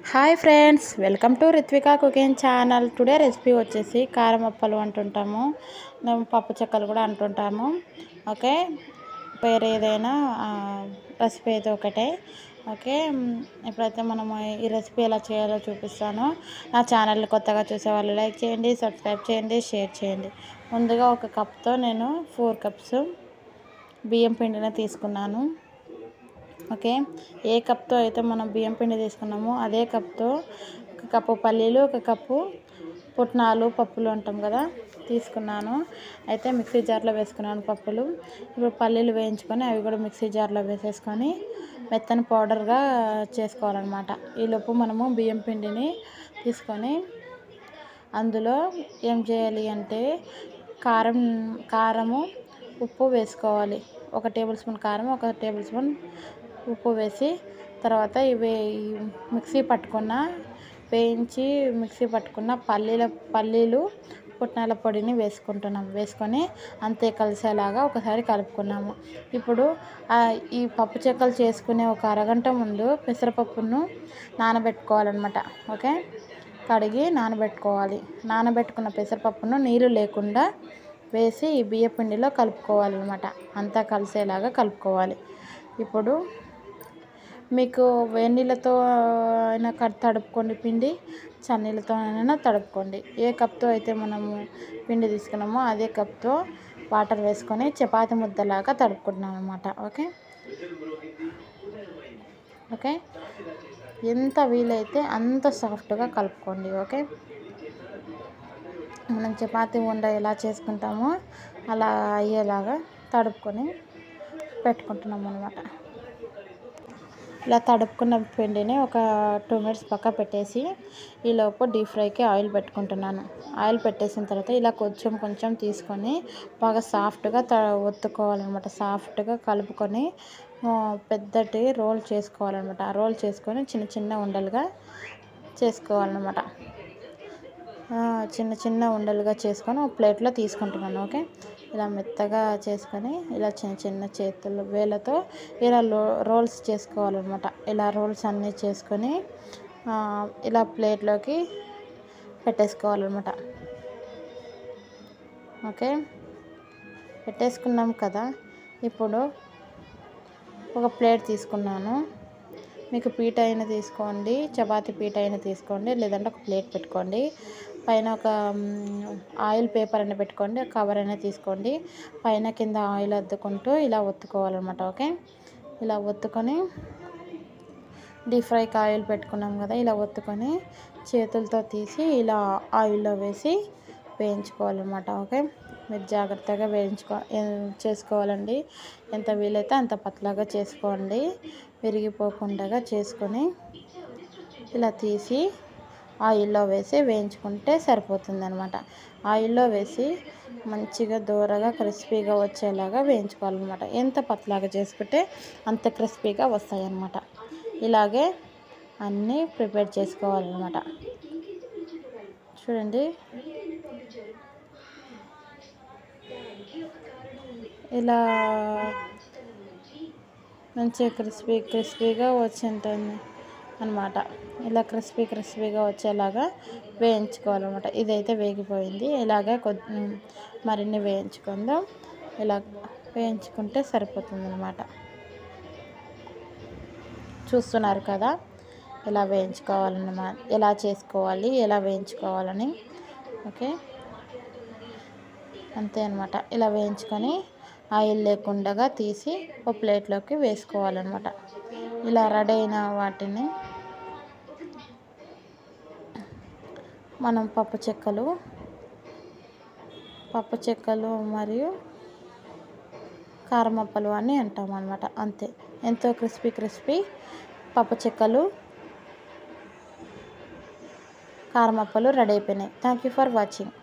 hi friends welcome to Rithvika cooking channel today recipe వచ్చేసి కారం అప్పలు అంటుంటాము మేము పప్పు చెక్కలు కూడా అంటుంటాము ఓకే పేరు ఏదైనా ఆ, రెసిపీ అయితే ఒకటే ఓకే మ్, ఇప్పుడైతే మనం ఈ రెసిపీ ఎలా చేయాలో చూపిస్తాను నా ఛానల్ కొత్తగా చూసే వాళ్ళు లైక్ చేయండి సబ్స్క్రైబ్ చేయండి షేర్ చేయండి ముందుగా ఒక కప్తో నేను ఫోర్ కప్స్ బియ్యం పిండిని తీసుకున్నాను ఓకే ఏ కప్తో అయితే మనం బియ్యం పిండి తీసుకున్నామో అదే కప్తో ఒక కప్పు పల్లీలు ఒక కప్పు పుట్నాలు పప్పులు అంటాం కదా తీసుకున్నాను అయితే మిక్సీ జార్లో వేసుకున్నాను పప్పులు ఇప్పుడు పల్లీలు వేయించుకొని అవి కూడా మిక్సీ జార్లో వేసేసుకొని మెత్తని పౌడర్గా చేసుకోవాలన్నమాట ఈలోపు మనము బియ్యం పిండిని తీసుకొని అందులో ఏం చేయాలి అంటే కారం కారము ఉప్పు వేసుకోవాలి ఒక టేబుల్ స్పూన్ కారం ఒక టేబుల్ స్పూన్ ఉప్పు వేసి తర్వాత ఇవి ఈ మిక్సీ పట్టుకున్న వేయించి మిక్సీ పట్టుకున్న పల్లీల పల్లీలు పుట్నాల పొడిని వేసుకుంటున్నాం వేసుకొని అంతే కలిసేలాగా ఒకసారి కలుపుకున్నాము ఇప్పుడు ఆ ఈ పప్పు చెక్కలు చేసుకునే ఒక అరగంట ముందు పెసరపప్పును నానబెట్టుకోవాలన్నమాట ఓకే కడిగి నానబెట్టుకోవాలి నానబెట్టుకున్న పెసరపప్పును నీరు లేకుండా వేసి ఈ బియ్య పిండిలో కలుపుకోవాలన్నమాట అంతా కలిసేలాగా కలుపుకోవాలి ఇప్పుడు మీకు వేడి నీళ్ళతో అయినా కట్ తడుపుకోండి పిండి చన్నీళ్ళతో అయినా తడుపుకోండి ఏ కప్తో అయితే మనము పిండి తీసుకున్నామో అదే కప్తో వాటర్ వేసుకొని చపాతి ముద్దలాగా తడుపుకుంటున్నాం అనమాట ఓకే ఓకే ఎంత వీలైతే అంత సాఫ్ట్గా కలుపుకోండి ఓకే మనం చపాతీ ఉండ ఎలా చేసుకుంటామో అలా అయ్యేలాగా తడుపుకొని పెట్టుకుంటున్నాం అనమాట ఇలా తడుపుకున్న పిండిని ఒక టూ మినిట్స్ పక్క పెట్టేసి ఈలోపు డీప్ ఫ్రైకి ఆయిల్ పెట్టుకుంటున్నాను ఆయిల్ పెట్టేసిన తర్వాత ఇలా కొంచెం కొంచెం తీసుకొని బాగా సాఫ్ట్గా త ఒత్తుకోవాలన్నమాట సాఫ్ట్గా కలుపుకొని ఆ, పెద్దటి రోల్ చేసుకోవాలన్నమాట ఆ రోల్ చేసుకొని చిన్న చిన్న ఉండలుగా చేసుకోవాలన్నమాట ఆ, చిన్న చిన్న ఉండలుగా చేసుకొని ఒక ప్లేట్లో తీసుకుంటున్నాను ఓకే ఇలా మెత్తగా చేసుకొని ఇలా చిన్న చిన్న చేతులు వేలతో ఇలా లో రోల్స్ చేసుకోవాలన్నమాట ఇలా రోల్స్ అన్నీ చేసుకొని ఆ, ఇలా ప్లేట్లోకి పెట్టేసుకోవాలన్నమాట ఓకే పెట్టేసుకున్నాం కదా ఇప్పుడు ఒక ప్లేట్ తీసుకున్నాను మీకు పీట అయినా తీసుకోండి చపాతీ పీట అయినా తీసుకోండి లేదంటే ఒక ప్లేట్ పెట్టుకోండి పైన ఒక మ్, ఆయిల్ పేపర్ అయినా పెట్టుకోండి కవర్ అయినా తీసుకోండి పైన కింద ఆయిల్ అద్దుకుంటూ ఇలా ఒత్తుకోవాలన్నమాట ఓకే ఇలా ఒత్తుకొని డీప్ ఫ్రైకి ఆయిల్ పెట్టుకున్నాం కదా ఇలా ఒత్తుకొని చేతులతో తీసి ఇలా ఆయిల్లో వేసి వేయించుకోవాలన్నమాట ఓకే మీరు జాగ్రత్తగా వేయించుకో ఏ- చేసుకోవాలండి ఎంత వీలైతే అంత పతలాగా చేసుకోండి విరిగిపోకుండా చేసుకొని ఇలా తీసి ఆయిల్లో వేసి వేయించుకుంటే సరిపోతుంది అనమాట ఆయిల్లో వేసి మంచిగా దూరగా క్రిస్పీగా వచ్చేలాగా వేయించుకోవాలన్నమాట ఎంత పతలాగా చేసుకుంటే అంత క్రిస్పీగా వస్తాయి అన్నమాట ఇలాగే అన్నీ ప్రిపేర్ చేసుకోవాలన్నమాట చూడండి ఇలా మంచిగా క్రిస్పీ క్రిస్పీగా వచ్చి ఉంటుంది అనమాట ఇలా క్రిస్పీ క్రిస్పీగా వచ్చేలాగా వేయించుకోవాలన్నమాట ఇదైతే వేగిపోయింది ఇలాగే కొద్ది మరిన్ని వేయించుకుందాం ఇలా వేయించుకుంటే సరిపోతుంది అనమాట చూస్తున్నారు కదా ఎలా వేయించుకోవాలన్నమాట ఎలా చేసుకోవాలి ఎలా వేయించుకోవాలని ఓకే అంతే అనమాట ఇలా వేయించుకొని ఆయిల్ లేకుండా తీసి ఒక ప్లేట్లోకి వేసుకోవాలన్నమాట ఇలా రెడీ అయిన వాటిని మనం పప్పు చెక్కలు పప్పు చెక్కలు మరియు కారమప్పలు అని అంటాం అనమాట అంతే ఎంతో క్రిస్పీ క్రిస్పీ పప్పు చెక్కలు కారమప్పలు రెడీ అయిపోయినాయి థ్యాంక్ యూ ఫర్ వాచింగ్